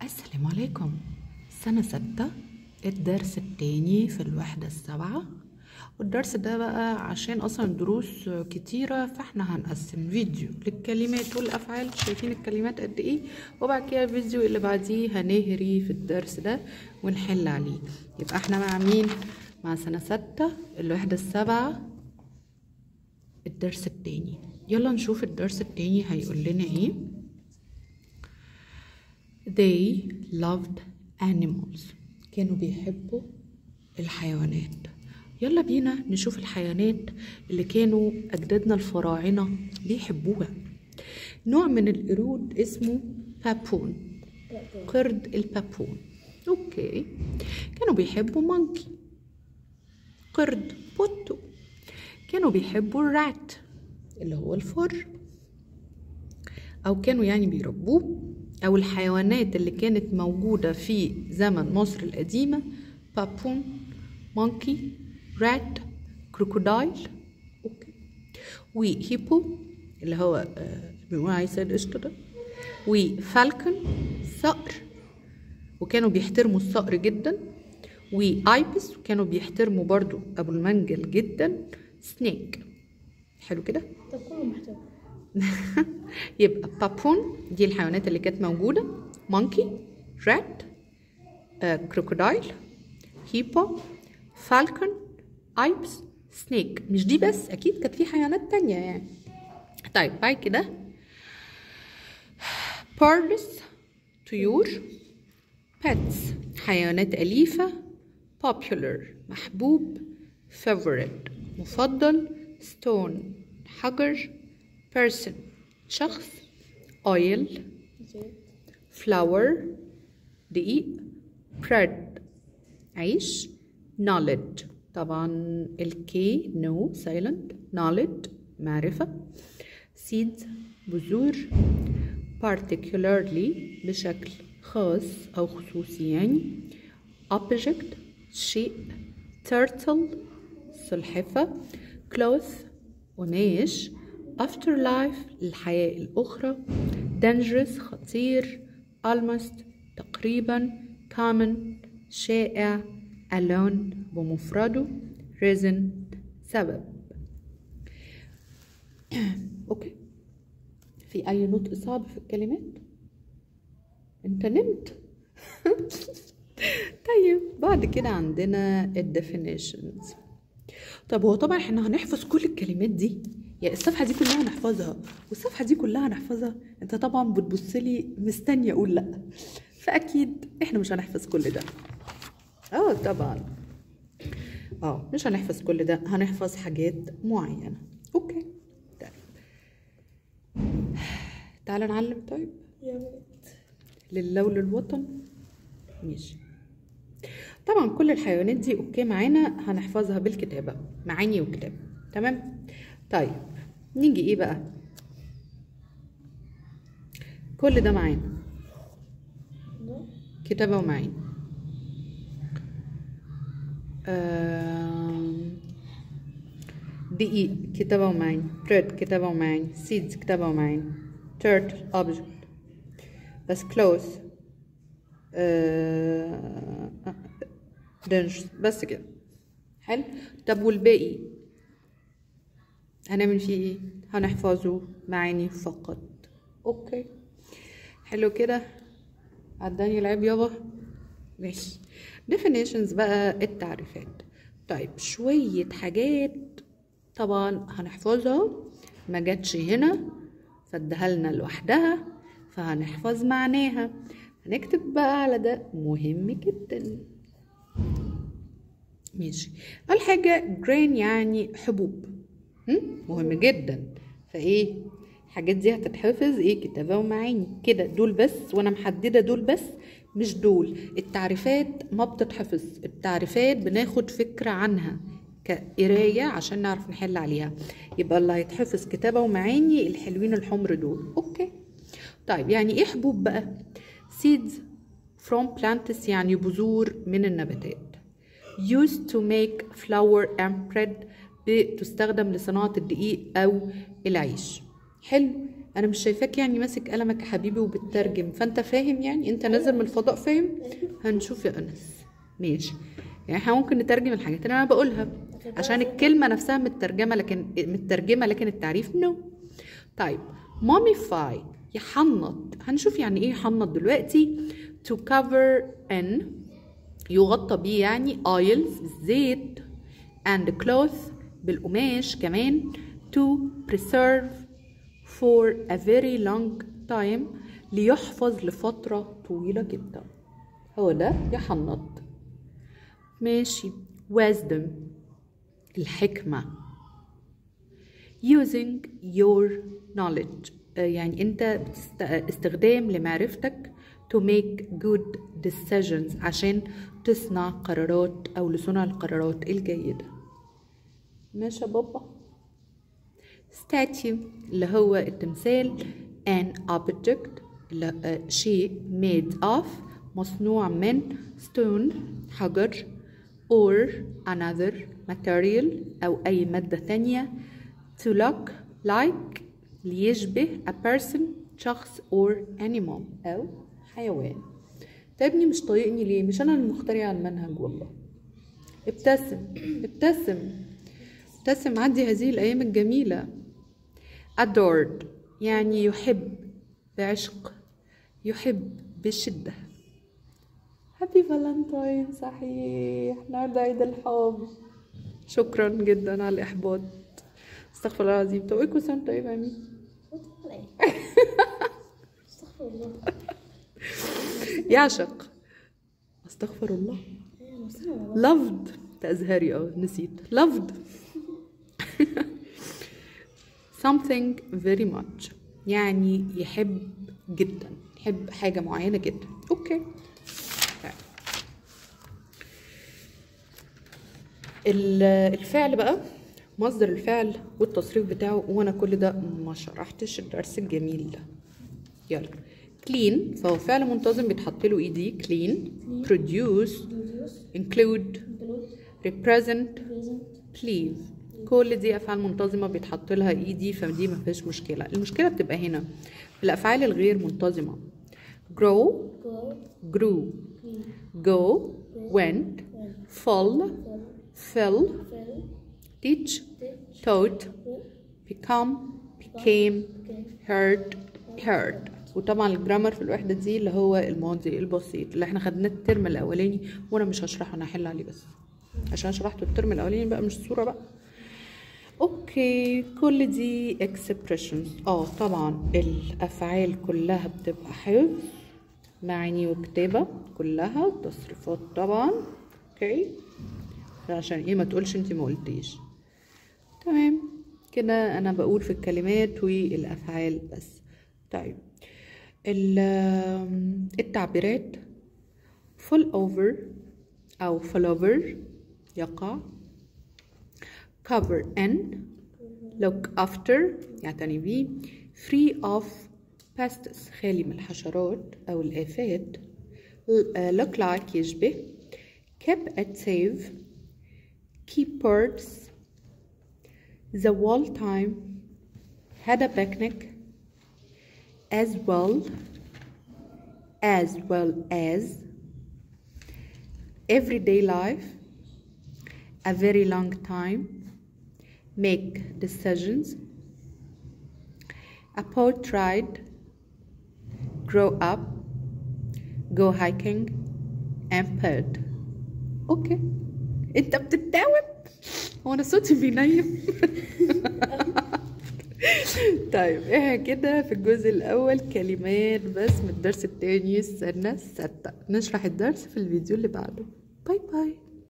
السلام عليكم سنة ستة الدرس التاني في الوحدة السابعة والدرس ده بقى عشان أصلا دروس كتيرة فاحنا هنقسم فيديو للكلمات والأفعال شايفين الكلمات قد ايه وبعد كده الفيديو اللي بعديه هنهري في الدرس ده ونحل عليه يبقى احنا مع مين؟ مع سنة ستة الوحدة السابعة الدرس التاني يلا نشوف الدرس التاني هيقول لنا ايه They loved animals كانوا بيحبوا الحيوانات يلا بينا نشوف الحيوانات اللي كانوا أجدادنا الفراعنة بيحبوها نوع من القرود اسمه بابون قرد البابون اوكي كانوا بيحبوا مونكي قرد بوتو كانوا بيحبوا الرات اللي هو الفر او كانوا يعني بيربوه او الحيوانات اللي كانت موجودة في زمن مصر القديمة بابون مونكي رات كروكودايل اوكي وهيبو اللي هو آه، بنقول عليه سيد قشطة ده وفالكون صقر وكانوا بيحترموا الصقر جدا وايبس وكانوا بيحترموا برضو ابو المنجل جدا سنيك حلو كده طب كله محتاج يبقى بابون دي الحيوانات اللي كانت موجودة مونكي رات كروكودايل هيبو فالكون ايبس سنيك مش دي بس اكيد كانت في حيوانات تانية يعني طيب بعد كده بيرلز طيور pets حيوانات أليفة popular محبوب favorite مفضل stone حجر person شخص oil زيت flour دقيق bread عيش knowledge طبعا الكي no silent knowledge معرفة seeds بذور particularly بشكل خاص أو خصوصي يعني object شيء turtle سلحفة cloth قماش afterlife الحياة الأخرى dangerous خطير almost تقريبا common شائع alone بمفرده reason سبب اوكي في اي نطق صعب في الكلمات انت نمت طيب بعد كده عندنا الديفينيشنز طب هو طبعا احنا هنحفظ كل الكلمات دي يا الصفحه دي كلها هنحفظها والصفحه دي كلها هنحفظها انت طبعا بتبص لي مستني اقول لا فاكيد احنا مش هنحفظ كل ده اه طبعا اه مش هنحفظ كل ده هنحفظ حاجات معينه اوكي طيب تعالى نعلم طيب يا بنت لله وللوطن ماشي طبعا كل الحيوانات دي اوكي معانا هنحفظها بالكتابة معاني وكتابة تمام طيب نيجي ايه بقى كل ده معانا ده كتابة ومعاني آم، دقيق كتابة ومعاني bread كتابة ومعاني seeds كتابة ومعاني turtle object بس clothes آه، dangerous بس كده حلو طب والباقي هنعمل فيه ايه هنحفظه معاني فقط اوكي حلو كده عداني العيب يابا ماشي definitions بقى التعريفات طيب شوية حاجات طبعا هنحفظها ما جاتش هنا فادها لنا لوحدها فهنحفظ معناها هنكتب بقى على ده مهم جدا ماشي اول حاجة grain يعني حبوب هم؟ مهم جدا فايه الحاجات دي هتتحفظ ايه كتابة ومعاني كده دول بس وانا محددة دول بس مش دول التعريفات ما بتتحفظ التعريفات بناخد فكرة عنها كقراية عشان نعرف نحل عليها يبقى اللي هيتحفظ كتابة ومعاني الحلوين الحمر دول اوكي طيب يعني ايه حبوب بقى seeds from plants يعني بذور من النباتات used to make flour and bread بتستخدم لصناعة الدقيق أو العيش حلو انا مش شايفاك يعني ماسك قلمك يا حبيبي وبتترجم فانت فاهم يعني انت نازل من الفضاء فاهم هنشوف يا انس ماشي يعني احنا ممكن نترجم الحاجات اللي انا بقولها عشان الكلمه نفسها مترجمه لكن مترجمه لكن التعريف نو طيب موميفاي يحنط هنشوف يعني ايه يحنط دلوقتي to cover in يغطى بيه يعني oils زيت and cloth بالقماش كمان to preserve for a very long time ليحفظ لفترة طويلة جدا هو ده يحنط ماشي wisdom الحكمة using your knowledge آه، يعني انت بتست... استخدام لمعرفتك to make good decisions عشان تصنع قرارات او لصنع القرارات الجيدة ماشي يا بابا statue اللي هو التمثال an object اللي آه، شيء made of مصنوع من stone حجر or another material أو أي مادة تانية to look like ليشبه a person شخص or animal أو حيوان تابني مش طايقني ليه مش أنا المخترعة المنهج والله ابتسم ابتسم ابتسم عدي هذه الأيام الجميلة adored يعني يحب بعشق يحب بشدة هابي فالنتاين صحيح النهارده عيد الحب شكرا جدا على الإحباط استغفر الله العظيم طب ايه كل سنة وأنت طيب يا أمين استغفر الله يعشق استغفر الله ايه مستنى والله loved تأزهري اه نسيت loved something very much يعني يحب جدا يحب حاجة معينة جدا اوكي طيب. ال- الفعل بقى مصدر الفعل والتصريف بتاعه وانا كل ده ما شرحتش الدرس الجميل ده يلا clean فهو فعل منتظم بيتحط له اي دي clean produce reduce include include represent present please كل دي افعال منتظمه بيتحط لها اي دي فدي ما فيهاش مشكله المشكله بتبقى هنا في الافعال الغير منتظمه grow go grew clean go went fall fell fell teach teach taught become became okay heard heard وطبعا الجرامر في الوحده دي اللي هو الماضي البسيط اللي احنا خدناه الترم الاولاني وانا مش هشرحه انا هحل عليه بس عشان شرحته الترم الاولاني بقى مش صوره بقى اوكي كل دي expressions اه طبعا الافعال كلها بتبقى حفظ معاني وكتابه كلها تصريفات طبعا اوكي عشان ايه ما تقولش انت ما قلتيش تمام كده انا بقول في الكلمات والافعال بس طيب ال- التعبيرات fall over او fall over يقع cover in look after يعتني بيه free of pests خالي من الحشرات او الافات ل- look like يشبه keep it safe keep birds the whole time had a picnic as well as well as everyday life a very long time make decisions a boat ride grow up go hiking and pet اوكي انت بتتاوب هو انا صوتي بينيم طيب احنا كده في الجزء الاول كلمات بس من الدرس التاني السنة الستة نشرح الدرس في الفيديو اللي بعده باي باي